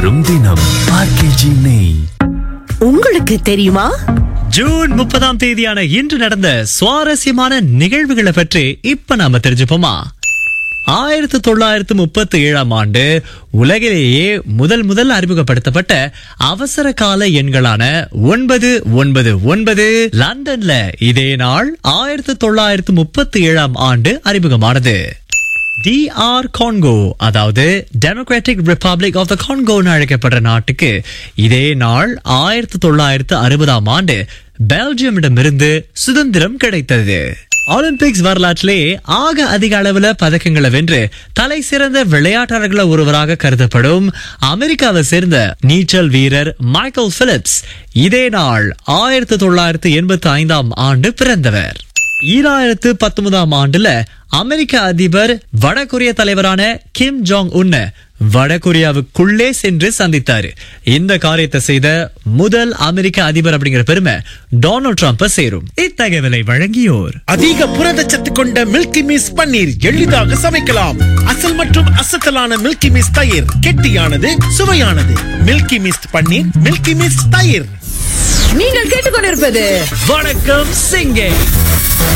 வரும் தினம் ஆர்கேஜி நெய் உங்களுக்கு தெரியுமா ஜூன் முப்பதாம் தேதியான இன்று நடந்த சுவாரஸ்யமான நிகழ்வுகளை பற்றி இப்ப நாம தெரிஞ்சுப்போமா ஆயிரத்தி தொள்ளாயிரத்து முப்பத்தி ஏழாம் ஆண்டு உலகிலேயே முதல் முதல் அறிமுகப்படுத்தப்பட்ட அவசர கால எண்களான ஒன்பது ஒன்பது ஒன்பது லண்டன்ல இதே நாள் ஆயிரத்தி தொள்ளாயிரத்து முப்பத்தி ஏழாம் ஆண்டு அறிமுகமானது டிஆர் கான்கோ அதாவது டெமோக்ராட்டிக் ரிப்பப்ளிக் ஆஃப் த கான்கோன்னு அழைக்கப்படுற நாட்டுக்கு இதே நாள் ஆயிரத்தி தொள்ளாயிரத்து அறுபதாம் ஆண்டு பெல்ஜியமிடமிருந்து சுதந்திரம் கிடைத்தது ஒலிம்பிக்ஸ் வரலாற்றிலே ஆக அதிக அளவுல பதக்கங்களை வென்று தலை சிறந்த விளையாட்டாளர்கள ஒருவராக கருதப்படும் அமெரிக்காவை சேர்ந்த நீச்சல் வீரர் மைக்கேல் பிலிப்ஸ் இதே நாள் ஆயிரத்தி தொள்ளாயிரத்து எண்பத்தி ஐந்தாம் ஆண்டு பிறந்தவர் ஈராயிரத்து பத்தொன்பதாம் ஆண்டுல அமெரிக்க அதிபர் வடகொரிய தலைவரான கிம் ஜாங் உன்ன வடகொரியாவுக்குள்ளே சென்று சந்தித்தாரு இந்த காரியத்தை செய்த முதல் அமெரிக்க அதிபர் அப்படிங்கிற பெருமை டொனால்ட் ட்ரம்ப் சேரும் இத்தகவலை வழங்கியோர் அதிக புரதச்சத்து கொண்ட மில்கி மிஸ் பன்னீர் எளிதாக சமைக்கலாம் அசல் மற்றும் அசத்தலான மில்கி மிஸ் தயிர் கெட்டியானது சுவையானது Milky Mist paneer Milky Mist தயிர் நீங்கள் கேட்டுக்கொண்டிருப்பது வணக்கம் சிங்கே